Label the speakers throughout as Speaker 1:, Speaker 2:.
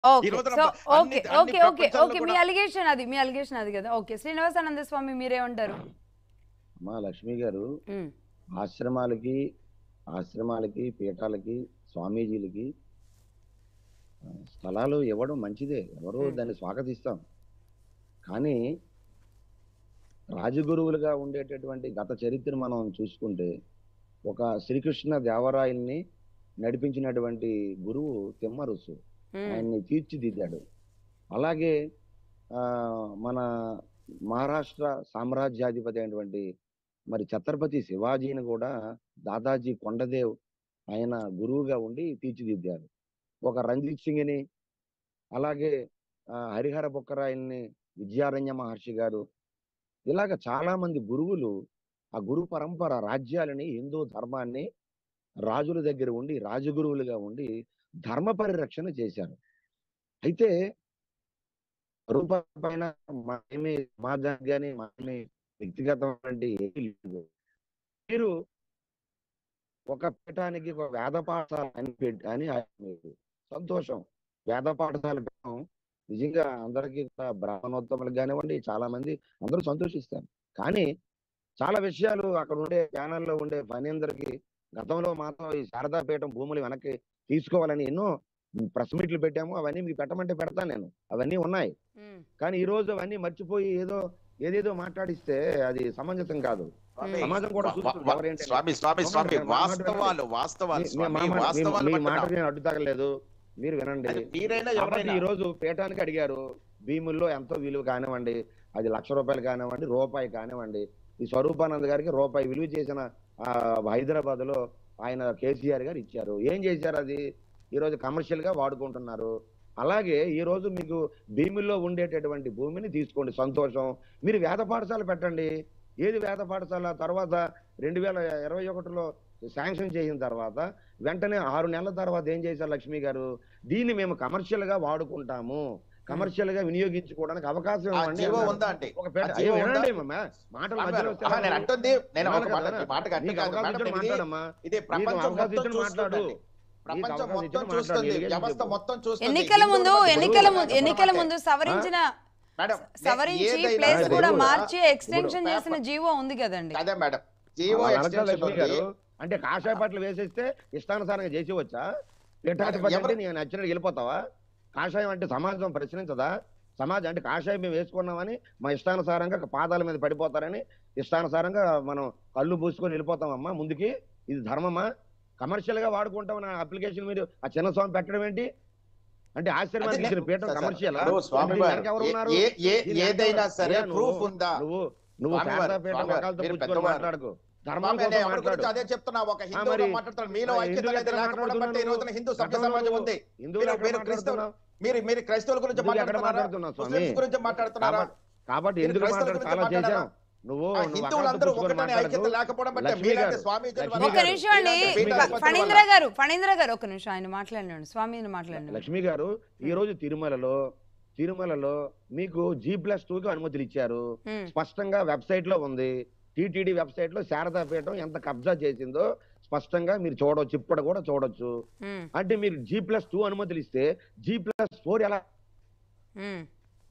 Speaker 1: Okay
Speaker 2: రోజున
Speaker 1: so
Speaker 2: అన్ని-
Speaker 1: okay
Speaker 2: అన్ని
Speaker 1: ఓకే ఓకే
Speaker 2: ప్రపంచాల్లో
Speaker 1: ఓకే మీ
Speaker 2: కూడా-
Speaker 1: అలిగేషన్ అది మీ అలిగేషన్ అది కదా ఓకే శ్రీనివాసానంద స్వామి మీరేమంటారు
Speaker 3: మా లక్ష్మి గారు
Speaker 1: ఉమ్,
Speaker 3: ఆశ్రమాలకి ఆశ్రమాలకి పీఠాలకి స్వామీజీలకి ఆ, స్థలాలు ఇవ్వడం మంచిదే ఎవరు
Speaker 1: Hmm.
Speaker 3: దాన్ని స్వాగతిస్తాం కానీ రాజగురువులుగా ఉండేటటువంటి గత చరిత్ర మనం చూసుకుంటే ఒక శ్రీకృష్ణ దేవరాయల్ని నడిపించినటువంటి గురువు తిమ్మరుసు
Speaker 1: ఉమ్,
Speaker 3: ఆయన్ని తీర్చిదిద్దాడు అలాగే ఆ, మన మహారాష్ట్ర సామ్రాజ్యాధిపతి అయినటువంటి మరి ఛత్రపతి శివాజీని కూడా దాదాజీ కొండదేవ్ ఆయన గురువుగా ఉండి తీర్చిదిద్దారు ఒక రంజిత్ సింగ్ని అలాగే ఆ, హరిహర బొక్కరాయల్ని విద్యారణ్య మహర్షి గారు ఇలాగ చాలా మంది గురువులు ఆ గురు పరంపర రాజ్యాలని హిందూ ధర్మాన్ని రాజుల దగ్గర ఉండి రాజగురువులుగా ఉండి ధర్మ పరిరక్షణ చేశారు అయితే రూపాయి పైన మేమే సమాజానికి కానీ మేమే వ్యక్తిగతమైనటువంటి ఏమీ లేదు మీరు ఒక పీఠానికి ఒక వేద పాఠశాల అని పెట్టి అని ఆయన మీరు సంతోషం వేద పాఠశాల పెట్టడం నిజంగా అందరికీ కూడా బ్రాహ్మణోత్తములకు కానివ్వండి చాలా మంది అందరూ సంతోషిస్తారు కానీ చాలా విషయాలు అక్కడ ఉండే ప్యానల్లో ఉండే ఫణీందర్కి గతంలో మాత్రం ఈ శారదాపీఠం భూములు వెనక్కి తీసుకోవాలని ఎన్నో ప్రెస్ మీట్లు పెట్టాము అవన్నీ మీకు పెట్టమంటే పెడతాను నేను అవన్నీ ఉన్నాయి
Speaker 1: ఉమ్,
Speaker 3: కానీ ఈ రోజు అవన్నీ మర్చిపోయి ఏదో ఏదేదో మాట్లాడిస్తే అది సమంజసం కాదు
Speaker 2: స్వామి,
Speaker 3: సమాజం కూడా
Speaker 2: వా-
Speaker 3: చూస్తుంది
Speaker 2: వా-
Speaker 3: ఎవరేంటి అని.
Speaker 2: స్వామి స్వామి స్వామి
Speaker 3: అవును, మాట్లాడండి.
Speaker 2: వాస్తవాలు వాస్తవాలు
Speaker 3: మీ- మీ
Speaker 2: స్వామి
Speaker 3: మాట- మీ-
Speaker 2: వాస్తవాలు
Speaker 3: మీ మాట
Speaker 2: పట్టుకున్నాం.
Speaker 3: నేను అడ్డు తగలేదు మీరు వినండి
Speaker 2: అది మీరైనా
Speaker 3: కాబట్టి
Speaker 2: ఎవరైనా
Speaker 3: ఈ రోజు పీఠానికి అడిగారు భీముల్లో ఎంతో విలువ కానివ్వండి అది లక్ష రూపాయలు కానివ్వండి రూపాయి కానివ్వండి ఈ స్వరూపానంద్ గారికి రూపాయి విలువ చేసిన ఆ, హైదరాబాద్ లో ఆయన కేసీఆర్ గారు ఇచ్చారు ఏం చేశారు అది ఈ రోజు కమర్షియల్ గా వాడుకుంటున్నారు అలాగే ఈ రోజు మీకు భీముల్లో ఉండేటటువంటి భూమిని తీసుకోండి సంతోషం మీరు వేద పాఠశాల పెట్టండి ఏది వేద పాఠశాల తర్వాత రెండు వేల ఇరవై ఒకటిలో శాంక్షన్ చేసిన తర్వాత వెంటనే ఆరు నెలల తర్వాత ఏం చేశారు లక్ష్మి గారు దీన్ని మేము కమర్షియల్ గా వాడుకుంటాము కమర్షియల్ గా వినియోగించుకోవడానికి అవకాశం
Speaker 2: ఆ
Speaker 3: ఇవ్వండి
Speaker 2: జీవో
Speaker 3: అన్నారు.
Speaker 2: ఉందా అంటే
Speaker 3: ఒక పేట
Speaker 2: ఆ
Speaker 3: అయ్యో
Speaker 2: జీవో ఉందా?
Speaker 3: వినండి అమ్మా. మాటలు
Speaker 2: స్వామి
Speaker 3: మధ్యలో
Speaker 2: గారు,
Speaker 3: వస్తే
Speaker 2: ఆహా, నేను అంటుంది నేను ఒక
Speaker 3: వినాలి
Speaker 2: మాట
Speaker 3: కదా.
Speaker 2: ఈ మాట కరెక్ట్
Speaker 3: నీకు
Speaker 2: కాదు
Speaker 3: అవకాశం
Speaker 2: మేడం
Speaker 3: ఇచ్చిన
Speaker 2: ఇది
Speaker 3: మాట్లాడమ్మా
Speaker 2: ఇది ప్రపంచం
Speaker 3: అవకాశం
Speaker 2: మొత్తం
Speaker 3: ఇచ్చిన మాట్లాడు.
Speaker 2: చూస్తుందండి ప్రపంచం
Speaker 3: అవకాశం
Speaker 2: మొత్తం
Speaker 3: ఇచ్చిన
Speaker 2: చూస్తుంది
Speaker 3: మాట్లాడు. ఎలిగేషన్
Speaker 2: వ్యవస్థ
Speaker 3: చెప్పు.
Speaker 2: మొత్తం చూస్తుంది
Speaker 1: ఎన్నికల ముందు
Speaker 2: హిందువుల మధ్య
Speaker 1: ఎన్నికల
Speaker 2: గొడవలు
Speaker 1: ముందు ఎన్నికల
Speaker 2: లేకపోవడం
Speaker 1: ముందు సవరించిన
Speaker 2: మేడం
Speaker 1: సవరించి
Speaker 2: ఏదైనా
Speaker 1: ప్లేస్
Speaker 2: సరే
Speaker 1: కూడా
Speaker 3: ఇప్పుడు-
Speaker 1: మార్చి ఎక్స్టెన్షన్
Speaker 2: ఇప్పుడు
Speaker 1: చేసిన జీవో ఉంది కదండి
Speaker 2: అదే మేడం జీవో
Speaker 3: అలా అనొచ్చా
Speaker 2: ఎక్స్టెన్షన్
Speaker 3: లక్ష్మి గారు
Speaker 2: ఉంది.
Speaker 3: అంటే కాషాయ పట్లు వేసేస్తే ఇష్టానుసారంగా చేసి వచ్చా పీఠాధిపతి
Speaker 2: ఎవరు-
Speaker 3: అంటే నేను నచ్చినట్టు వెళ్ళిపోతావా కాషాయం అంటే సమాజం ప్రశ్నించదా సమాజం అంటే కాషాయం మేము వేసుకున్నామని మా ఇష్టానుసారంగా పాదాల మీద పడిపోతారని ఇష్టానుసారంగా మనం కళ్ళు పూసుకొని వెళ్ళిపోతామమ్మా ముందుకి ఇది ధర్మమా కమర్షియల్ గా వాడుకుంటామని అప్లికేషన్ మీరు ఆ చిన్న స్వామి పెట్టడం ఏంటి అంటే ఆశ్చర్యమైన
Speaker 2: అదే
Speaker 3: ఇచ్చిన పీఠం
Speaker 2: సార్, సార్,
Speaker 3: కమర్షియల్
Speaker 2: ఇప్పుడు స్వామి వారు
Speaker 3: ఎవరు ఉన్నారు
Speaker 2: ఏ- ఏ-
Speaker 3: దీని
Speaker 2: ఏదైనా
Speaker 3: వెనక-
Speaker 2: సరే
Speaker 3: అయ్యా నువ్వు-
Speaker 2: ప్రూఫ్ ఉందా
Speaker 3: నువ్వు నువ్వు
Speaker 2: స్వామి వారు,
Speaker 3: శారదాపీఠ
Speaker 2: స్వామి వారు,
Speaker 3: మకాలతో
Speaker 2: మీరు
Speaker 3: పుచ్చుకొని
Speaker 2: పెద్దవారు.
Speaker 3: మాట్లాడుకో ధర్మం
Speaker 2: స్వామి,
Speaker 3: కోసం
Speaker 2: నేను ఎవరి గురించి
Speaker 3: మాట్లాడు
Speaker 2: అదే చెప్తున్నా ఒక హిందువుగా
Speaker 3: మరి-
Speaker 2: మాట్లాడుతున్నాను మీలో
Speaker 3: మరి
Speaker 2: ఐక్యత
Speaker 3: హిందువులు
Speaker 2: అనేది
Speaker 3: ఎక్కడ
Speaker 2: లేకపోవడం బట్టి ఈ రోజున హిందూ సభ్య
Speaker 3: గతంలో
Speaker 2: సమాజం ఉంది
Speaker 3: హిందువులు
Speaker 2: మీరు-
Speaker 3: ఎక్కడ
Speaker 2: మీరు క్రైస్తవులు
Speaker 3: మాట్లాడుతున్నావు?
Speaker 2: మీరు మీరు క్రైస్తవుల గురించి
Speaker 3: హిందువులు ఎక్కడ
Speaker 2: మాట్లాడుతున్నారా
Speaker 3: మాట్లాడుతున్నావు స్వామి
Speaker 2: ముస్లిమ్స్ గురించి మాట్లాడుతున్నారా
Speaker 3: కాబట్టి- కాబట్టి
Speaker 2: మీరు
Speaker 3: ఎందుకు
Speaker 2: క్రైస్తవుల
Speaker 3: మాట్లాడు
Speaker 2: గురించి
Speaker 3: చాలా
Speaker 2: మాట్లాడారా?
Speaker 3: చేశాం నువ్వు
Speaker 2: ఆ
Speaker 3: నువ్వు
Speaker 2: హిందువులందరూ
Speaker 3: అకాంత పుచ్చుకొని
Speaker 2: ఒకటనే ఐక్యత
Speaker 3: మాట్లాడకు.
Speaker 2: లేకపోవడం బట్టి
Speaker 3: లక్ష్మీ
Speaker 2: మీలాంటి
Speaker 3: గారు,
Speaker 2: స్వామీజీల
Speaker 3: లక్ష్మీ
Speaker 2: వల్ల-
Speaker 1: ఒక
Speaker 3: గారు.
Speaker 1: నిమిషం అండి
Speaker 2: మీలాంటి
Speaker 3: లక్ష్మీ గారు.
Speaker 2: పీఠాధిపతుల
Speaker 1: ఫణీంద్ర
Speaker 2: వల్ల-
Speaker 1: గారు ఫణీంద్ర గారు ఒక నిమిషం ఆయన మాట్లాడినాడు స్వామిని మాట్లాడినాడు
Speaker 3: లక్ష్మి గారు ఈ రోజు తిరుమలలో తిరుమలలో మీకు జీ ప్లస్ టూ కి అనుమతులు ఇచ్చారు
Speaker 1: ఉమ్,
Speaker 3: స్పష్టంగా వెబ్సైట్ లో ఉంది టీటీడీ వెబ్సైట్ లో శారదాపీఠం ఎంత కబ్జా చేసిందో స్పష్టంగా మీరు చూడవచ్చు ఇప్పుడు కూడా చూడొచ్చు
Speaker 1: ఉమ్,
Speaker 3: అంటే మీరు జీ ప్లస్ టూ అనుమతులు ఇస్తే జీ ప్లస్ ఫోర్ ఎలా
Speaker 1: ఉమ్,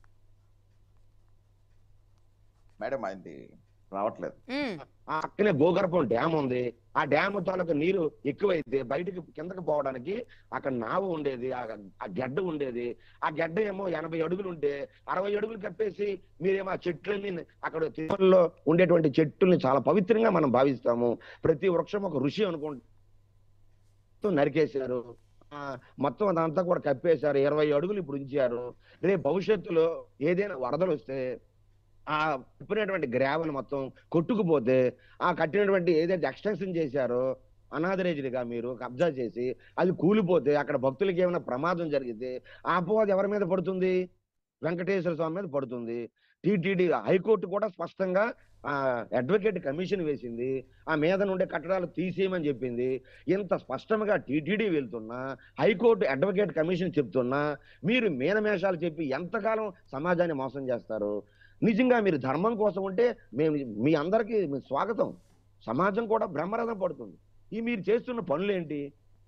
Speaker 2: మేడం అయింది రావట్లేదు
Speaker 1: ఉమ్,
Speaker 3: ఆ పక్కనే భూగర్భం డ్యామ్ ఉంది ఆ డ్యామ్ తాలూకు నీరు ఎక్కువైతే బయటికి కిందకి పోవడానికి అక్కడ నావ ఉండేది ఆ ఆ గడ్డ ఉండేది ఆ గడ్డ ఏమో ఎనభై అడుగులు ఉంటే అరవై అడుగులు కప్పేసి మీరేమో ఆ చెట్లని అక్కడ తిరుమలలో ఉండేటువంటి చెట్టుల్ని చాలా పవిత్రంగా మనం భావిస్తాము ప్రతి వృక్షం ఒక ఋషి అనుకుంటూ నరికేశారు ఆ, మొత్తం అదంతా కూడా కప్పేశారు ఇరవై అడుగులు ఇప్పుడు ఉంచారు రేపు భవిష్యత్తులో ఏదైనా వరదలు వస్తే ఆ చెప్పినటువంటి గ్రావెల్ మొత్తం కొట్టుకుపోతే ఆ కట్టినటువంటి ఏదైతే ఎక్స్టెన్షన్ చేశారో అనాథరేజ్గా మీరు కబ్జా చేసి అది కూలిపోతే అక్కడ భక్తులకి ఏమైనా ప్రమాదం జరిగితే ఆ అపవాదం ఎవరి మీద పడుతుంది వెంకటేశ్వర స్వామి మీద పడుతుంది టిటిడి హైకోర్టు కూడా స్పష్టంగా ఆ అడ్వకేట్ కమిషన్ వేసింది ఆ మీద నుండే కట్టడాలు తీసేయమని చెప్పింది ఇంత స్పష్టంగా టీటీడీ వెళ్తున్నా హైకోర్టు అడ్వకేట్ కమిషన్ చెప్తున్నా మీరు మీనమేషాలు చెప్పి ఎంతకాలం సమాజాన్ని మోసం చేస్తారు నిజంగా మీరు ధర్మం కోసం ఉంటే మేము మీ అందరికీ మీ స్వాగతం సమాజం కూడా బ్రహ్మరథం పడుతుంది ఈ మీరు చేస్తున్న పనులు ఏంటి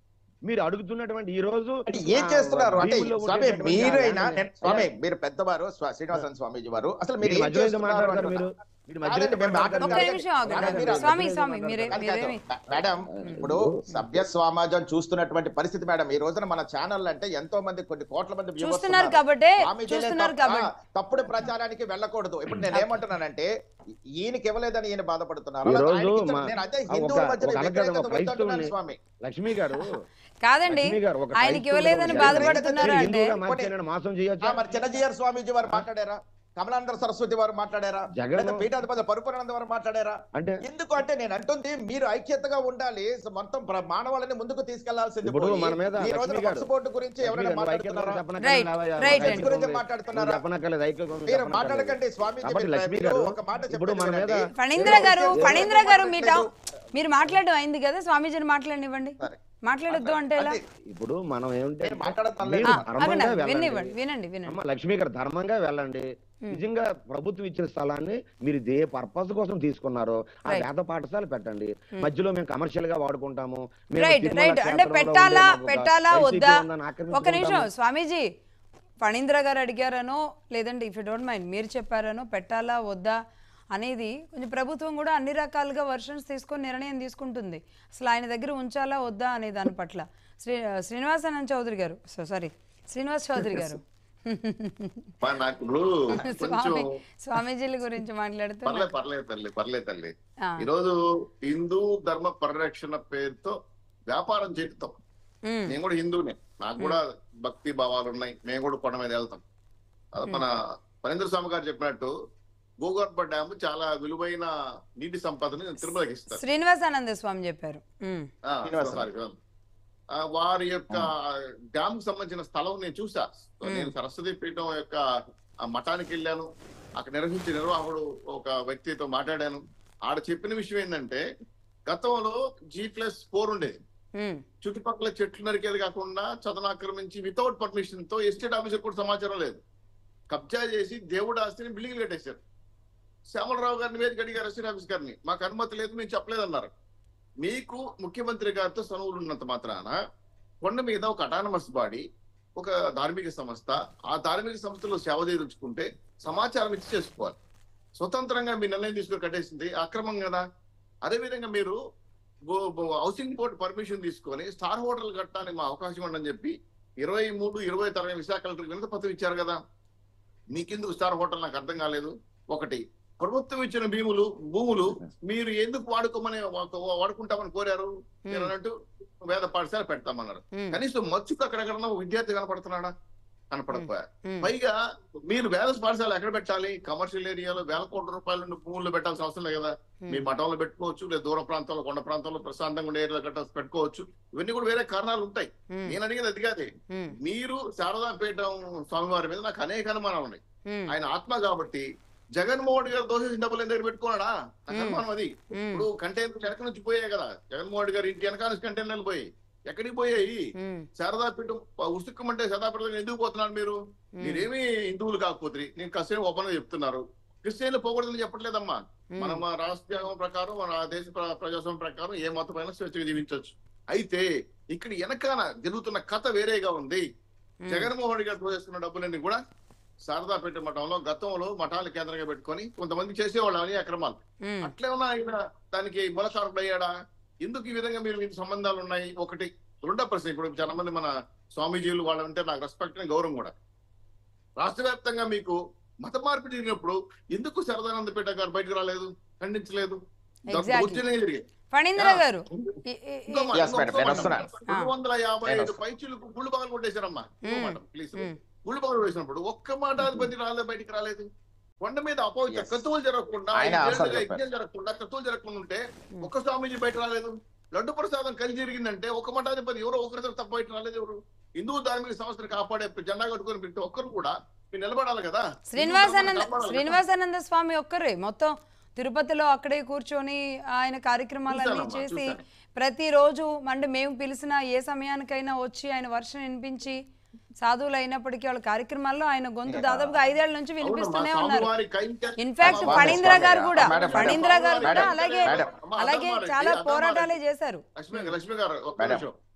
Speaker 3: మీరు అడుగుతున్నటువంటి ఈ రోజు
Speaker 2: అంటే ఏం
Speaker 3: ఆ,
Speaker 2: చేస్తున్నారు అంటే
Speaker 3: భీముల్లో
Speaker 2: స్వామి
Speaker 3: ఉండేటటువంటి
Speaker 2: మీరైనా
Speaker 3: ఆ
Speaker 2: నేను- స్వామి మీరు పెద్దవారు స్వా- శ్రీనివాసన్ స్వామీజీ వారు అసలు మీరు
Speaker 3: మీరు
Speaker 2: ఏం
Speaker 3: మధ్యలో ఎందుకు
Speaker 2: చేస్తున్నారు
Speaker 3: మాట్లాడతారు
Speaker 2: అంటున్నా?
Speaker 3: మీరు మీరు మధ్యలో
Speaker 2: కాదండి, మేము
Speaker 3: మాట్లాడతారు?
Speaker 1: ఒక్క
Speaker 2: మాట్లాడతాం.
Speaker 1: నిమిషం ఆగండి.
Speaker 2: మేడం, మీరు
Speaker 1: స్వామి
Speaker 3: అర్థం
Speaker 1: స్వామి
Speaker 3: చేసుకోండి.
Speaker 1: మీరే
Speaker 2: కాదు, కాదు.
Speaker 1: మీరేమి
Speaker 2: మేడం ఇప్పుడు సభ్య సమాజం చూస్తున్నటువంటి పరిస్థితి మేడం ఈ రోజున మన ఛానల్ అంటే ఎంతో మంది కొన్ని కోట్ల మంది viewers
Speaker 1: చూస్తున్నారు
Speaker 2: ఉన్నారు.
Speaker 1: కాబట్టే
Speaker 2: స్వామీజీలే
Speaker 1: చూస్తున్నారు
Speaker 2: తప్ప-
Speaker 1: కాబట్టి
Speaker 2: ఆ, తప్పుడు ప్రచారానికి వెళ్ళకూడదు ఇప్పుడు నేను ఏమంటున్నానంటే ఈయనకి ఇవ్వలేదని ఈయన బాధపడుతున్నారు
Speaker 3: ఈ
Speaker 2: అలా
Speaker 3: రోజు
Speaker 2: ఆయనకి ఇచ్చిన-
Speaker 3: మా-
Speaker 2: నేను అదే
Speaker 3: ఒక-
Speaker 2: హిందువుల మధ్య
Speaker 3: ఒక అనగా
Speaker 2: వ్యతిరేకత
Speaker 3: ఒక
Speaker 2: వద్దంటున్నాను
Speaker 3: క్రైస్తవుని-
Speaker 2: స్వామి
Speaker 3: లక్ష్మి గారు
Speaker 1: కాదండి
Speaker 3: లక్ష్మి గారు, ఒక
Speaker 1: ఆయనకి
Speaker 3: క్రైస్తవుడు
Speaker 1: ఇవ్వలేదని
Speaker 3: ఒక
Speaker 1: బాధపడుతున్నారు
Speaker 3: మీరు
Speaker 1: అంటే
Speaker 3: హిందువుగా మార్చానని మోసం
Speaker 2: ఆ,
Speaker 3: చేయొచ్చా
Speaker 2: మరి చిన్నజీఆర్ స్వామీజీ వారు మాట్లాడారా కమలాంధ్ర సరస్వతి వారు మాట్లాడారా
Speaker 3: జగన్
Speaker 2: లేదా పీఠాధిపతి పరుపురానంద వారు మాట్లాడారా
Speaker 3: అంటే
Speaker 2: ఎందుకు అంటే నేను అంటుంది మీరు ఐక్యతగా ఉండాలి మొత్తం ప్ర- మానవాళిని ముందుకు తీసుకెళ్లాల్సింది
Speaker 3: ఇప్పుడు
Speaker 2: పోయి,
Speaker 3: మన మీద
Speaker 2: ఈ రోజున
Speaker 3: లక్ష్మి గారు-
Speaker 2: పక్ష బోర్డు గురించి ఎవరైనా మాట్లాడుతున్నారా
Speaker 1: Right, right అండి.
Speaker 2: గురించి మాట్లాడుతున్నారా? మీరు మాట్లాడకండి స్వామీజీ
Speaker 3: కాబట్టి
Speaker 2: మీరు-
Speaker 3: లక్ష్మి
Speaker 2: మీరు
Speaker 3: గారు,
Speaker 2: ఒక మాట
Speaker 3: ఇప్పుడు
Speaker 2: చెప్పండి
Speaker 3: మన మీద-
Speaker 2: వినండి.
Speaker 1: ఫణీంద్ర గారు
Speaker 2: మీరు
Speaker 1: ఫణీంద్ర గారు మీ
Speaker 2: మాట్లాడలేదు.
Speaker 1: మీరు మాట్లాడడం అయింది కదా స్వామీజీని మాట్లాడనివ్వండి
Speaker 2: సరే.
Speaker 1: మాట్లాడొద్దు అంటే ఎలా
Speaker 2: అంటే
Speaker 3: ఇప్పుడు మనం ఏమిటంటే
Speaker 2: నేను మాట్లాడతాను
Speaker 3: మీరు
Speaker 1: ఆ,
Speaker 3: ధర్మంగా
Speaker 1: ఆగండి,
Speaker 3: వెళ్ళండి.
Speaker 1: వినివ్వండి వినండి వినండి
Speaker 3: అమ్మ లక్ష్మి గారు ధర్మంగా వెళ్ళండి నిజంగా ప్రభుత్వం ఇచ్చిన స్థలాన్ని మీరు ఏ పర్పస్ కోసం తీసుకున్నారో ఆ
Speaker 1: Right.
Speaker 3: వేద పాఠశాల పెట్టండి మధ్యలో మేము కమర్షియల్ గా వాడుకుంటాము మేము
Speaker 1: రైట్
Speaker 3: తిరుమల
Speaker 1: రైట్ అంటే
Speaker 3: క్షేత్రంలో
Speaker 1: పెట్టాలా
Speaker 3: ఉండే మాకు ఒక
Speaker 1: పెట్టాలా
Speaker 3: వైసీపీ
Speaker 1: వద్దా
Speaker 3: ఉందని
Speaker 1: ఒక నిమిషం
Speaker 3: ఆక్రమించుకుంటాము.
Speaker 1: స్వామీజీ ఫణీంద్ర గారు అడిగారనో లేదంటే ఇఫ్ డోంట్ మైండ్ మీరు చెప్పారనో పెట్టాలా వద్దా అనేది కొంచెం ప్రభుత్వం కూడా అన్ని రకాలుగా వర్షన్స్ తీసుకొని నిర్ణయం తీసుకుంటుంది అసలు ఆయన దగ్గర ఉంచాలా వద్దా అనే దాని పట్ల శ్రీ శ్రీనివాసానంద చౌదరి గారు సో సారీ శ్రీనివాస్ చౌదరి గారు
Speaker 4: మా నాకు ఇప్పుడు కొంచెం
Speaker 1: స్వామి స్వామీజీల గురించి మాట్లాడుతూ
Speaker 4: పర్లేదు పర్లేదు తల్లి పర్లేదు తల్లి
Speaker 1: ఆ,
Speaker 4: ఈరోజు హిందూ ధర్మ పరిరక్షణ పేరుతో వ్యాపారం చేస్తాం
Speaker 1: ఉమ్,
Speaker 4: నేను కూడా హిందూనే నాకు కూడా భక్తి భావాలు ఉన్నాయి మేము కూడా కొండ మీద వెళ్తాం అది మన పరేంద్ర స్వామి గారు చెప్పినట్టు భూగర్భ డ్యామ్ చాలా విలువైన నీటి సంపదని తిరుమలకి ఇస్తారు
Speaker 1: శ్రీనివాసానంద స్వామి చెప్పారు ఉమ్,
Speaker 4: ఆ,
Speaker 2: శ్రీనివాసరావు.
Speaker 4: Sorry, sorry. ఆ, వారి యొక్క డ్యామ్ కి సంబంధించిన స్థలం నేను చూసా నేను సరస్వతి పీఠం యొక్క ఆ మఠానికి వెళ్ళాను అక్కడ నిర్వహించే నిర్వాహకుడు ఒక వ్యక్తితో మాట్లాడాను ఆడ చెప్పిన విషయం ఏంటంటే గతంలో జీ ప్లస్ ఫోర్ ఉండేది
Speaker 1: ఉమ్,
Speaker 4: చుట్టుపక్కల చెట్లు నరికేది కాకుండా చదనాక్రమించి వితౌట్ పర్మిషన్ తో ఎస్టేట్ ఆఫీసర్ కూడా సమాచారం లేదు కబ్జా చేసి దేవుడు ఆస్తిని బిల్డింగ్ కట్టేశారు శ్యామలరావు గారిని వేదిక అడిగారు ఎస్టేట్ ఆఫీస్ గారిని మాకు అనుమతి లేదు మేము చెప్పలేదన్నారు మీకు ముఖ్యమంత్రి గారితో సనువులు ఉన్నంత మాత్రాన కొండ మీద ఒక అటానమస్ బాడీ ఒక ధార్మిక సంస్థ ఆ ధార్మిక సంస్థలో సేవ చేయదలుచుకుంటే సమాచారం ఇచ్చి చేసుకోవాలి స్వతంత్రంగా మీ నిర్ణయం తీసుకొని కట్టేసింది అక్రమం కదా అదేవిధంగా మీరు బో- బో- హౌసింగ్ బోర్డు పర్మిషన్ తీసుకొని స్టార్ హోటల్ కట్టడానికి మా అవకాశం ఉండని చెప్పి ఇరవై మూడు ఇరవై తరగతి విశాఖ కలెక్టర్ వినతి పత్రం ఇచ్చారు కదా మీకెందుకు స్టార్ హోటల్ నాకు అర్థం కాలేదు ఒకటి ప్రభుత్వం ఇచ్చిన భూములు భూములు మీరు ఎందుకు వాడుకోమని వా- వాడుకుంటామని కోరారు మీరు అన్నట్టు వేద పాఠశాల పెడతామన్నారు
Speaker 1: ఉమ్,
Speaker 4: కనీసం మచ్చుకు అక్కడెక్కడ ఒక విద్యార్థి కనపడుతున్నాడా కనపడకపోయా
Speaker 1: ఉమ్,
Speaker 4: పైగా మీరు వేద పాఠశాల ఎక్కడ పెట్టాలి కమర్షియల్ ఏరియాలో వేల కోట్ల రూపాయలు భూముల్లో పెట్టాల్సిన అవసరం లేదు కదా మీ మఠంలో పెట్టుకోవచ్చు లేదా దూర ప్రాంతాల్లో కొండ ప్రాంతాల్లో ప్రశాంతంగా ఉండే ఏరియాలో కట్ట పెట్టుకోవచ్చు ఇవన్నీ కూడా వేరే కారణాలు ఉంటాయి
Speaker 1: ఉమ్,
Speaker 4: నేను అడిగేది అది కాదే
Speaker 1: ఉమ్,
Speaker 4: మీరు శారదాపీఠం స్వామివారి మీద నాకు అనేక అనుమానాలు ఉన్నాయి
Speaker 1: ఉమ్,
Speaker 4: ఆయన ఆత్మ కాబట్టి జగన్మోహన్ రెడ్డి గారు దోషించిన డబ్బులు దగ్గర పెట్టుకున్నాడా నాకు
Speaker 1: మ్మ్.
Speaker 4: అనుమానం అది
Speaker 1: ఉమ్,
Speaker 4: ఇప్పుడు కంటైనర్ వెనక నుంచి పోయాయి కదా జగన్మోహన్ రెడ్డి గారు ఇంటి వెనక నుంచి కంటైనర్లు పోయి ఎక్కడికి పోయాయి
Speaker 1: ఉమ్,
Speaker 4: శారదాపీఠం ఉసుక్కమంటే శారదాపీఠం ఎందుకు పోతున్నారు మీరు
Speaker 1: ఉమ్,
Speaker 4: మీరేమి హిందువులు కాకపోతే నేను కసేపు ఓపెన్ గా చెప్తున్నారు క్రిస్టియన్లు పోకూడదని చెప్పట్లేదమ్మా
Speaker 1: ఉమ్,
Speaker 4: మన మన రాష్ట్రీయం ప్రకారం మన దేశ ప్ర- ప్రజాస్వామ్యం ప్రకారం ఏ మతమైనా స్వేచ్ఛగా జీవించవచ్చు అయితే ఇక్కడ వెనకాల జరుగుతున్న కథ వేరేగా ఉంది
Speaker 1: ఉమ్,
Speaker 4: జగన్మోహన్ రెడ్డి గారు చేస్తున్న డబ్బులన్నీ కూడా శారదాపేట మఠంలో గతంలో మఠాలు కేంద్రంగా పెట్టుకొని కొంతమంది చేసేవాళ్ళు అని అక్రమాలు
Speaker 1: ఉమ్,
Speaker 4: అట్లే ఉన్నా ఆయన దానికి మూలకారకుడు అయ్యాడా ఎందుకు ఈ విధంగా మీరు మీకు సంబంధాలు ఉన్నాయి ఒకటి రెండో ప్రశ్న ఇప్పుడు చాలా మంది మన స్వామీజీలు వాళ్ళంటే నాకు రెస్పెక్ట్ గౌరవం కూడా రాష్ట్ర వ్యాప్తంగా మీకు మత మార్పిడి జరిగినప్పుడు ఎందుకు సరదానందపేట గారు బయటకు రాలేదు ఖండించలేదు
Speaker 1: Exactly.
Speaker 4: దౌర్జన్యం జరిగాయి.
Speaker 1: ఫణీంద్ర
Speaker 4: యా.
Speaker 1: గారు ఈ- ఈ- ఈ-
Speaker 4: ఇంకో మాట,
Speaker 2: Yes,
Speaker 4: ఇంకో
Speaker 2: madam, నేను
Speaker 4: మాట.
Speaker 2: వస్తున్నాను.
Speaker 4: రెండు వందల యాభై
Speaker 2: నేను
Speaker 4: ఐదు పైచులకు గుళ్ళు పగలు కొట్టేశారమ్మా ఇంకో
Speaker 1: మ్మ్.
Speaker 4: మాట ప్లీజ్
Speaker 1: ఉమ్,
Speaker 4: గుళ్ళు పగలు వేసినప్పుడు ఒక్క మాటాధిపతి రాలేదు బయటికి రాలేదు కొండ మీద అపవిత్ర
Speaker 2: Yes.
Speaker 4: కత్తువులు జరగకుండా
Speaker 2: ఆయన
Speaker 4: ఐదేళ్లుగా
Speaker 2: ఆన్సర్ చెప్పారు.
Speaker 4: యజ్ఞం జరగకుండా కత్తువులు జరగకుండా ఉంటే ఒక్క స్వామీజీ బయట రాలేదు లడ్డు ప్రసాదం కలిసి జరిగిందంటే ఒక మఠాధిపతి ఎవరో ఒకరితో తప్ప బయట రాలేదు ఎవరు హిందూ ధార్మిక సంస్థను కాపాడే జెండా కట్టుకుని ప్రతి ఒక్కరు కూడా మీరు నిలబడాలి కదా
Speaker 1: శ్రీనివాసానంద
Speaker 4: హిందూ ధర్మాన్ని కాపాడాలి కదా.
Speaker 1: శ్రీనివాసానంద స్వామి ఒక్కరే మొత్తం తిరుపతిలో అక్కడే కూర్చొని ఆయన కార్యక్రమాలన్నీ
Speaker 4: చూశానమ్మా,
Speaker 1: చేసి
Speaker 4: చూశాను.
Speaker 1: ప్రతిరోజు అంటే మేము పిలిచిన ఏ సమయానికైనా వచ్చి ఆయన వర్షం వినిపించి సాధువులు అయినప్పటికీ వాళ్ళ కార్యక్రమాల్లో ఆయన గొంతు దాదాపుగా ఐదేళ్ల నుంచి
Speaker 4: అవునమ్మా,
Speaker 1: వినిపిస్తూనే ఉన్నారు
Speaker 4: స్వామివారి కైంకర్యం-
Speaker 1: ఇన్ఫాక్ట్
Speaker 4: అమ్మా,
Speaker 1: ఫణీంద్ర
Speaker 2: స్వామి,
Speaker 1: గారు కూడా
Speaker 2: మేడం, మేడం,
Speaker 1: ఫణీంద్ర గారు కూడా
Speaker 2: మేడం,
Speaker 1: అలాగే
Speaker 2: మేడం.
Speaker 4: అమ్మా,
Speaker 1: అలాగే
Speaker 4: అధర్మారెడ్డి,
Speaker 1: చాలా
Speaker 4: అధర్మారెడ్డి.
Speaker 1: పోరాటాలే చేశారు
Speaker 4: లక్ష్మి లక్ష్మి గారు ఒక్క
Speaker 2: మేడం.
Speaker 4: నిమిషం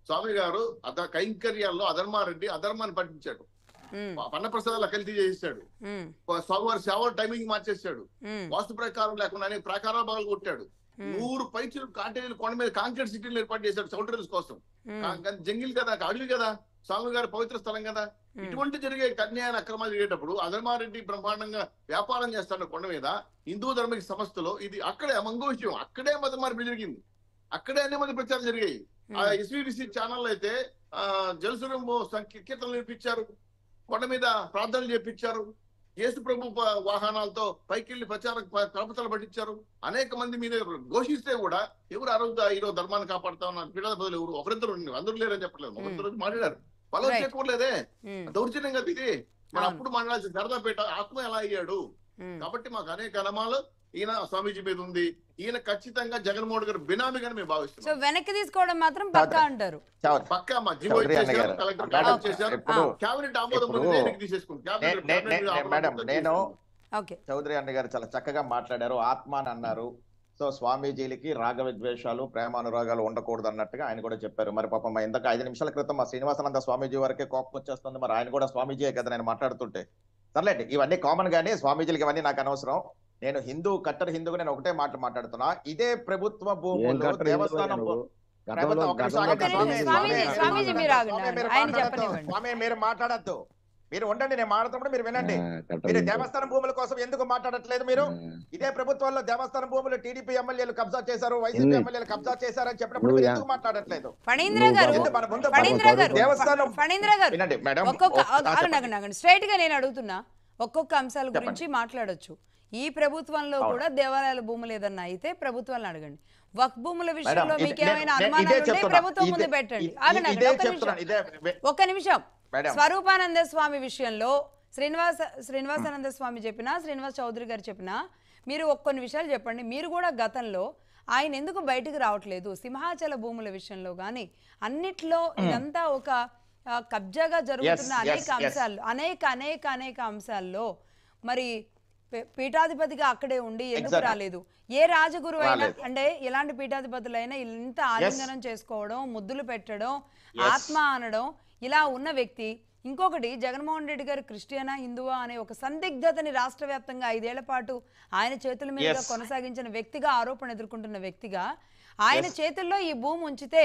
Speaker 4: స్వామి గారు అద కైంకర్యాల్లో అధర్మారెడ్డి అధర్మాన్ని పట్టించాడు
Speaker 1: ఉమ్,
Speaker 4: పన్నప్రసాదాలు కల్తీ చేసేసాడు
Speaker 1: ఉమ్,
Speaker 4: స్వామివారి సేవ టైమింగ్ మార్చేసాడు
Speaker 1: ఉమ్,
Speaker 4: వాస్తు ప్రకారం లేకుండా అనేక ప్రకారాలు బాగా కొట్టాడు
Speaker 1: ఉమ్,
Speaker 4: నూరు పైచులు కాంటైనర్ కొండ మీద కాంక్రీట్ సిటీలు ఏర్పాటు చేశాడు సౌండర్స్ కోసం
Speaker 1: ఉమ్,
Speaker 4: కా- కానీ జంగిల్ కదా అడవి కదా స్వామి గారి పవిత్ర స్థలం కదా
Speaker 1: ఉమ్.
Speaker 4: ఇటువంటి జరిగే కన్యాయన అక్రమాలు జరిగేటప్పుడు అధర్మారెడ్డి బ్రహ్మాండంగా వ్యాపారం చేస్తాడు కొండ మీద హిందూ ధర్మిక సంస్థలో ఇది అక్కడే మంగో విషయం అక్కడే మతమార్పిడి జరిగింది అక్కడే అన్ని మంది ప్రచారం జరిగాయి ఆ
Speaker 1: ఉమ్,
Speaker 4: ఎస్వీబీసీ ఛానల్ అయితే ఆ జలసురం కీర్తనలు నేర్పించారు కొండ మీద ప్రార్థనలు చేపించారు యేసు ప్రభు ప- వాహనాలతో పైకి వెళ్లి ప్రచార ప- కలపతలు పట్టించారు అనేక మంది మీద ఘోషిస్తే కూడా ఎవరు ఆ రోజు ఈరోజు ధర్మాన్ని కాపాడుతా ఉన్నారు పీడల బదులు ఎవరు ఒకరిద్దరు ఉన్నారు. అందరూ లేరని చెప్పట్లేదు ఒకరిద్దరు మాట్లాడారు వాళ్ళు
Speaker 1: Right.
Speaker 4: చెక్కలేదే
Speaker 1: ఉమ్,
Speaker 4: దౌర్జన్యం కదా ఇది మన
Speaker 1: అవును.
Speaker 4: అప్పుడు మాట్లాడాల్సిన సరదాపేట ఆత్మ ఎలా అయ్యాడు
Speaker 1: ఉమ్.
Speaker 4: కాబట్టి మాకు అనేక అనుమానాలు ఈయన స్వామీజీ మీద ఉంది ఈయన ఖచ్చితంగా జగన్మోహన్ గారు బినామీగా మేము
Speaker 1: సో
Speaker 4: భావిస్తున్నాం
Speaker 1: వెనక్కి తీసుకోవడం మాత్రం పక్కా అంటారు
Speaker 2: చౌదరి
Speaker 4: పక్కా మా జీవో
Speaker 2: చౌదరి అన్న
Speaker 4: ఇచ్చేసారు
Speaker 2: గారు.
Speaker 4: కలెక్టర్
Speaker 2: మేడం,
Speaker 4: ఆర్డర్ చేశారు
Speaker 2: ఇప్పుడు
Speaker 4: కేబినెట్ ఆమోదం
Speaker 2: ఇప్పుడు
Speaker 4: పొందితే ఎన్నిక తీసేసుకుంది
Speaker 2: నే-
Speaker 4: కేబినెట్
Speaker 2: నే-
Speaker 4: కేబినెట్
Speaker 2: నే-
Speaker 4: ఆమోదం
Speaker 2: మేడం
Speaker 4: పొందితే
Speaker 2: నేను
Speaker 1: ఓకే
Speaker 2: చౌదరి అన్న గారు చాలా చక్కగా మాట్లాడారు ఆత్మ అని అన్నారు సో స్వామీజీలకి రాగ విద్వేషాలు ప్రేమానురాగాలు ఉండకూడదు అన్నట్టుగా ఆయన కూడా చెప్పారు మరి పాపం మా ఇందాక ఐదు నిమిషాల క్రితం మా శ్రీనివాసానంద స్వామీజీ వరకే కోపం వచ్చేస్తుంది మరి ఆయన కూడా స్వామీజీయే కదా నేను మాట్లాడుతుంటే సర్లేండి ఇవన్నీ కామన్ గానీ స్వామీజీలకి ఇవన్నీ నాకు అనవసరం నేను హిందూ కట్టర్ హిందూగా నేను ఒకటే మాట మాట్లాడుతున్నా ఇదే ప్రభుత్వ
Speaker 3: ఏం
Speaker 2: భూములు
Speaker 3: కట్టరు
Speaker 2: దేవస్థానం
Speaker 3: ఎందుకు?
Speaker 2: భూ-
Speaker 3: గతంలో-
Speaker 2: ప్రభుత్వం ఒక్క నిమిషం
Speaker 3: గతంలో
Speaker 1: ఒక్క
Speaker 2: ఆగండి.
Speaker 1: నిమిషం,
Speaker 2: స్వామి,
Speaker 1: స్వామీజీ,
Speaker 2: స్వామి,
Speaker 1: స్వామీజీ
Speaker 2: మీరు
Speaker 1: మీరు
Speaker 2: మాట్లాడద్దు.
Speaker 1: ఆగండి.
Speaker 2: స్వామి, మీరు
Speaker 1: ఆయన
Speaker 2: మాట్లాడద్దు.
Speaker 1: చెప్పనివ్వండి.
Speaker 2: స్వామి మీరు మాట్లాడద్దు మీరు ఉండండి నేను మాట్లాడుతున్నప్పుడు మీరు వినండి
Speaker 3: ఆ, కట్టరు
Speaker 2: మీరు
Speaker 3: ఎందుకు?
Speaker 2: దేవస్థానం భూముల కోసం ఎందుకు మాట్లాడట్లేదు మీరు
Speaker 3: ఆ.
Speaker 2: ఇదే ప్రభుత్వంలో దేవస్థానం భూములు టీడీపీ ఎమ్మెల్యేలు కబ్జా చేశారు వైసీపీ
Speaker 3: ఎన్ని?
Speaker 2: ఎమ్మెల్యేలు కబ్జా చేశారని చెప్పినప్పుడు
Speaker 3: నువ్వు
Speaker 2: మీరు
Speaker 3: యా-
Speaker 2: ఎందుకు మాట్లాడట్లేదు
Speaker 1: ఫణీంద్ర
Speaker 3: నువ్వు
Speaker 1: గారు
Speaker 2: ఎందుకు మన ముందు
Speaker 1: ఫణీంద్ర గారు
Speaker 2: దేవస్థానం
Speaker 1: ఫణీంద్ర గారు
Speaker 2: వినండి మేడం
Speaker 1: ఒక్కొక్క
Speaker 2: ఒక్క- ఆ,
Speaker 1: ఆగండి
Speaker 2: చెప్పండి.
Speaker 1: ఆగండి ఆగండి స్ట్రైట్ గా నేను అడుగుతున్నా ఒక్కొక్క అంశాల
Speaker 2: చెప్పండి.
Speaker 1: గురించి మాట్లాడొచ్చు ఈ ప్రభుత్వంలో
Speaker 2: అవును.
Speaker 1: కూడా దేవాలయాల భూములు ఏదన్నా అయితే ప్రభుత్వాలను అడగండి వక్ భూముల విషయంలో
Speaker 2: మేడం,
Speaker 1: మీకు
Speaker 2: ఇది-
Speaker 1: ఏమైనా
Speaker 2: నేను-
Speaker 1: అనుమానాలు
Speaker 2: ఇదే
Speaker 1: ఉంటే
Speaker 2: చెప్తున్నా.
Speaker 1: ప్రభుత్వం ముందు
Speaker 2: ఇదే-
Speaker 1: పెట్టండి
Speaker 2: ఇ-
Speaker 1: ఆగండి
Speaker 2: ఇదే
Speaker 1: ఆగండి ఒక్క
Speaker 2: చెప్తున్నాను
Speaker 1: నిమిషం
Speaker 2: ఇదే వె-
Speaker 1: ఒక్క నిమిషం
Speaker 2: మేడం
Speaker 1: స్వరూపానంద స్వామి విషయంలో శ్రీనివాస శ్రీనివాసానంద స్వామి చెప్పినా శ్రీనివాస్ చౌదరి గారు చెప్పినా మీరు ఒక్క కొన్ని విషయాలు చెప్పండి మీరు కూడా గతంలో ఆయన ఎందుకు బయటికి రావట్లేదు సింహాచల భూముల విషయంలో కానీ అన్నిట్లో ఇదంతా ఒక ఆ, కబ్జాగా జరుగుతున్న
Speaker 2: yes,
Speaker 1: అనేక
Speaker 2: yes.
Speaker 1: అంశాలు అనేక అనేక అనేక అంశాల్లో మరి పీ- పీఠాధిపతిగా అక్కడే ఉండి ఎందుకు
Speaker 2: Exactly.
Speaker 1: రాలేదు ఏ రాజగురు అయినా
Speaker 2: రాలేదు.
Speaker 1: అంటే ఎలాంటి పీఠాధిపతులైనా ఇంత ఆలింగనం చేసుకోవడం ముద్దులు పెట్టడం
Speaker 2: Yes.
Speaker 1: ఆత్మ అనడం ఇలా ఉన్న వ్యక్తి ఇంకొకటి జగన్మోహన్ రెడ్డి గారు క్రిస్టియనా హిందువా అనే ఒక సందిగ్ధతని రాష్ట్ర వ్యాప్తంగా ఐదేళ్ల పాటు ఆయన చేతుల మీదుగా
Speaker 2: Yes.
Speaker 1: కొనసాగించిన వ్యక్తిగా ఆరోపణ ఎదుర్కొంటున్న వ్యక్తిగా ఆయన చేతుల్లో ఈ భూమి ఉంచితే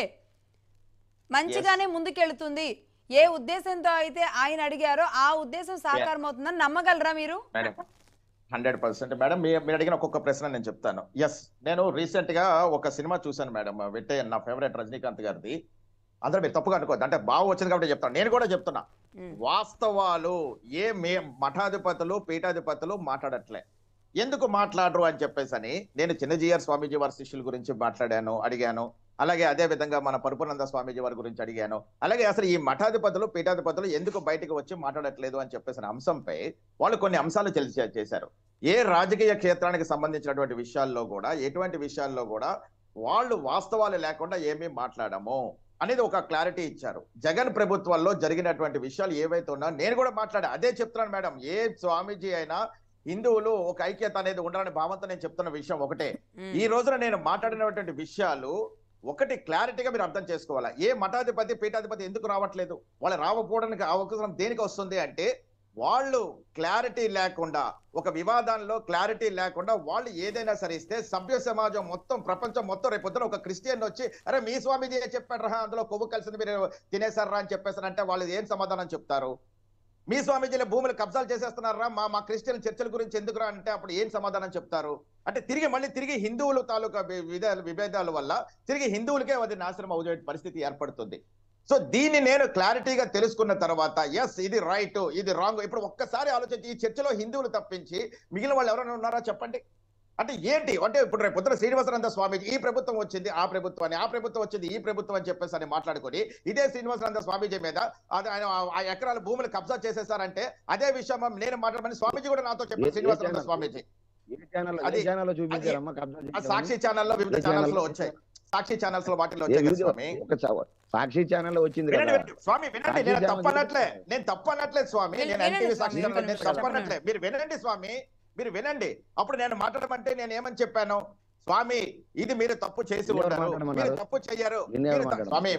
Speaker 1: మంచిగానే ముందుకెళ్తుంది ఏ ఉద్దేశంతో అయితే ఆయన అడిగారో ఆ ఉద్దేశం సాకారం అవుతుందని నమ్మగలరా మీరు
Speaker 2: మేడం హండ్రెడ్ పర్సెంట్ మేడం మీ- మీరు అడిగిన ఒక్కొక్క ప్రశ్న నేను చెప్తాను ఎస్ నేను రీసెంట్ గా ఒక సినిమా చూశాను మేడం వెట్టే నా ఫేవరెట్ రజనీకాంత్ గారిది అందరూ మీరు తప్పుగా అనుకోవద్దు అంటే బాగా వచ్చింది కాబట్టి చెప్తాను నేను కూడా చెప్తున్నా
Speaker 1: ఉమ్.
Speaker 2: వాస్తవాలు ఏ మే మఠాధిపతులు పీఠాధిపతులు మాట్లాడట్లే ఎందుకు మాట్లాడరు అని చెప్పేసి అని నేను చిన్నజీఆర్ స్వామీజీ వారి శిష్యుల గురించి మాట్లాడాను అడిగాను అలాగే అదే విధంగా మన పరుపునంద స్వామీజీ వారి గురించి అడిగాను అలాగే అసలు ఈ మఠాధిపతులు పీఠాధిపతులు ఎందుకు బయటకు వచ్చి మాట్లాడట్లేదు అని చెప్పేసిన అంశంపై వాళ్ళు కొన్ని అంశాలు తెలిసి చేశారు ఏ రాజకీయ క్షేత్రానికి సంబంధించినటువంటి విషయాల్లో కూడా ఎటువంటి విషయాల్లో కూడా వాళ్ళు వాస్తవాలు లేకుండా ఏమీ మాట్లాడము అనేది ఒక క్లారిటీ ఇచ్చారు జగన్ ప్రభుత్వంలో జరిగినటువంటి విషయాలు ఏవైతే ఉన్నా నేను కూడా మాట్లాడా అదే చెప్తున్నాను మేడం ఏ స్వామీజీ అయినా హిందువులు ఒక ఐక్యత అనేది ఉండాలని భావంతో నేను చెప్తున్న విషయం ఒకటే
Speaker 1: ఉమ్.
Speaker 2: ఈ రోజున నేను మాట్లాడినటువంటి విషయాలు ఒకటి క్లారిటీగా మీరు అర్థం చేసుకోవాలా ఏ మఠాధిపతి పీఠాధిపతి ఎందుకు రావట్లేదు వాళ్ళు రావకపోవడానికి అవకాశం దేనికి వస్తుంది అంటే వాళ్ళు క్లారిటీ లేకుండా ఒక వివాదంలో క్లారిటీ లేకుండా వాళ్ళు ఏదైనా సరే ఇస్తే సభ్య సమాజం మొత్తం ప్రపంచం మొత్తం రేపు పొద్దున ఒక క్రిస్టియన్ వచ్చి అరే మీ స్వామీజీ ఏం చెప్పాడు రా అందులో కొవ్వు కలిసింది మీరు తినేశారా అని చెప్పేసారంటే వాళ్ళు ఏం సమాధానం చెప్తారు మీ స్వామీజీల భూములు కబ్జాలు చేసేస్తున్నారా మా మా క్రిస్టియన్ చర్చల గురించి ఎందుకురా అంటే అప్పుడు ఏం సమాధానం చెప్తారు అంటే తిరిగి మళ్ళీ తిరిగి హిందువులు తాలూకా వి- విధ- విభేదాల వల్ల తిరిగి హిందువులకే అది నాశనం అయ్యే పరిస్థితి ఏర్పడుతుంది సో దీన్ని నేను క్లారిటీగా తెలుసుకున్న తర్వాత ఎస్ ఇది రైట్ ఇది రాంగ్ ఇప్పుడు ఒక్కసారి ఆలోచించి ఈ చర్చలో హిందువులు తప్పించి మిగిలిన వాళ్ళు ఎవరైనా ఉన్నారా చెప్పండి అంటే ఏంటి అంటే ఇప్పుడు రేపు పొద్దున శ్రీనివాసానంద స్వామీజీ ఈ ప్రభుత్వం వచ్చింది ఆ ప్రభుత్వాన్ని ఆ ప్రభుత్వం వచ్చింది ఈ ప్రభుత్వం అని చెప్పేసి అని మాట్లాడుకొని ఇదే శ్రీనివాసానంద స్వామీజీ మీద అది ఆయన ఆ- ఆ ఎకరాల భూములు కబ్జా చేసేసారంటే అదే విషయం నేను మాట్లాడమని స్వామీజీ కూడా నాతో
Speaker 3: ఏ-
Speaker 2: చెప్పారు
Speaker 3: ఏ
Speaker 2: శ్రీనివాసానంద
Speaker 3: ఛానల్?
Speaker 2: స్వామీజీ
Speaker 3: ఏ ఛానల్ ఏ
Speaker 2: అది-
Speaker 3: ఛానల్లో చూపించారమ్మా కబ్జా
Speaker 2: ఆ
Speaker 3: చేశారని?
Speaker 2: సాక్షి ఛానల్లో వివిధ
Speaker 3: ఏ
Speaker 2: ఛానల్స్
Speaker 3: ఛానల్?
Speaker 2: లో వచ్చాయి సాక్షి ఛానల్స్ లో వాటిలో
Speaker 3: ఏ
Speaker 2: వచ్చాయి కదా
Speaker 3: వీడియో?
Speaker 2: స్వామి
Speaker 3: ఒక చా- సాక్షి ఛానల్లో వచ్చింది
Speaker 2: వినండి,
Speaker 3: కదా
Speaker 2: వినండి. స్వామి వినండి
Speaker 3: సాక్షి
Speaker 2: నేను
Speaker 3: ఛానల్
Speaker 2: తప్పనట్లే
Speaker 3: చూపించారు.
Speaker 2: నేను తప్పనట్లేదు స్వామి
Speaker 1: వినండి,
Speaker 2: నేను ఎన్టీవీ
Speaker 1: వినండి
Speaker 2: సాక్షి
Speaker 1: స్వామి,
Speaker 2: ఛానల్
Speaker 1: ఒక్క
Speaker 2: నేను
Speaker 1: నిమిషం,
Speaker 2: తప్పనట్లే మీరు వినండి స్వామి మీరు వినండి అప్పుడు నేను మాట్లాడమంటే నేను ఏమని చెప్పాను స్వామి ఇది మీరు తప్పు చేసి
Speaker 3: ఎవరు
Speaker 2: ఉంటారు
Speaker 3: మాట్లాడమన్నారు?
Speaker 2: మీరు తప్పు చెయ్యరు
Speaker 3: నిన్ను ఎవరు
Speaker 2: మీరు త-
Speaker 3: మాట్లాడమన్నారు?
Speaker 2: స్వామి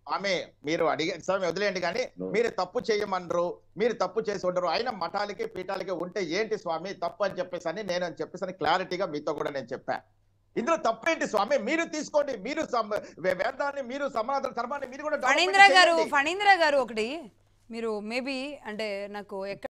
Speaker 2: ఆమె మీరు అడిగే స్వామి వదిలేయండి కానీ మీరు తప్పు చేయమనరు మీరు తప్పు చేసి ఉండరు అయినా మఠాలకి పీఠాలకి ఉంటే ఏంటి స్వామి తప్పు అని చెప్పేసి అని నేను అని చెప్పేసి అని క్లారిటీగా మీతో కూడా నేను చెప్పా ఇందులో తప్పేంటి స్వామి మీరు తీసుకోండి మీరు సమ- వే- వేదాన్ని మీరు సమానార్థ ధర్మాన్ని మీరు కూడా
Speaker 1: ఫణీంద్ర
Speaker 2: డెవలప్మెంట్
Speaker 1: గారు
Speaker 2: చేయండి.
Speaker 1: ఫణీంద్ర గారు ఒకటి మీరు మేబీ అంటే నాకు ఎక్కడ